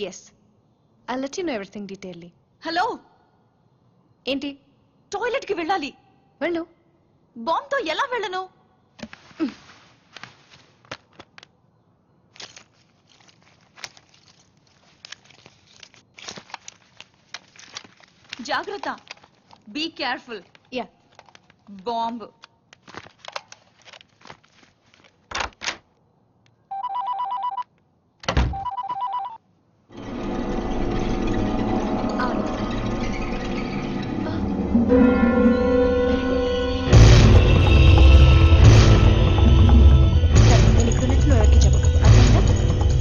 Yes I let you know everything detailly hello ఏంటి toilet కి వెళ్ళాలి వెళ్ళు బాంబ్ తో ఎలా వెళ్ళను జాగ్రత్త బీ కేర్ఫుల్ యా బాంబ్ అవును సరే, నేను ఇక్కడ నుంచి నువ్వు ఎవరికి చెప్పకు అర్థమైందా?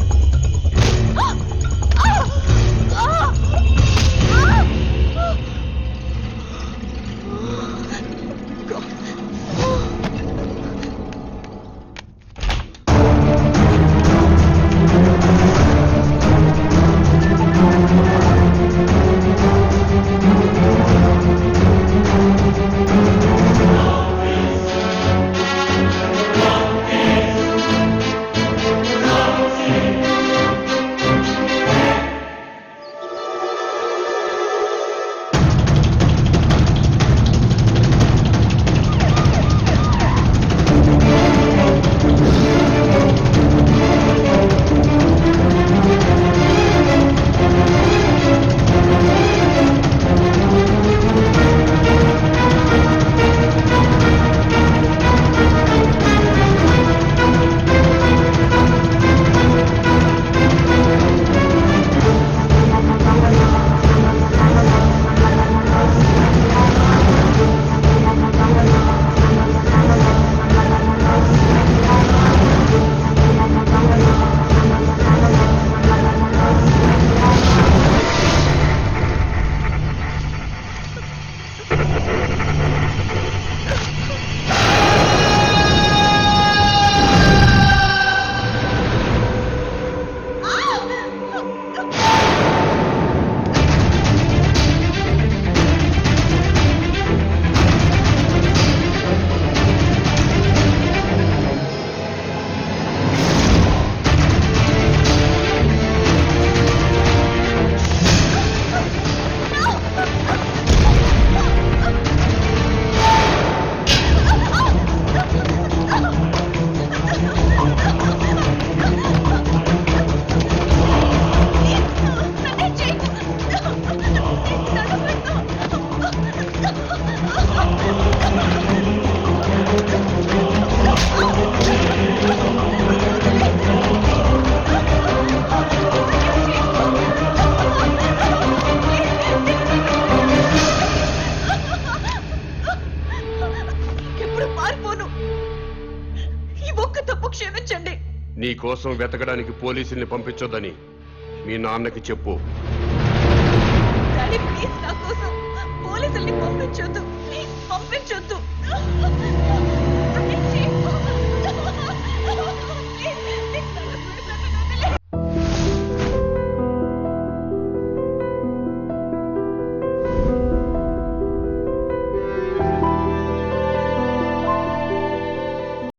ఎప్పుడు పారిపోను ఈ ఒక్క తప్పు క్షమించండి నీ కోసం వెతకడానికి పోలీసుల్ని పంపించొద్దని మీ నాన్నకి చెప్పు డాడీ ప్లీజ్ నా కోసం పోలీసుల్ని పంపించొద్దు ప్లీజ్ పంపించొద్దు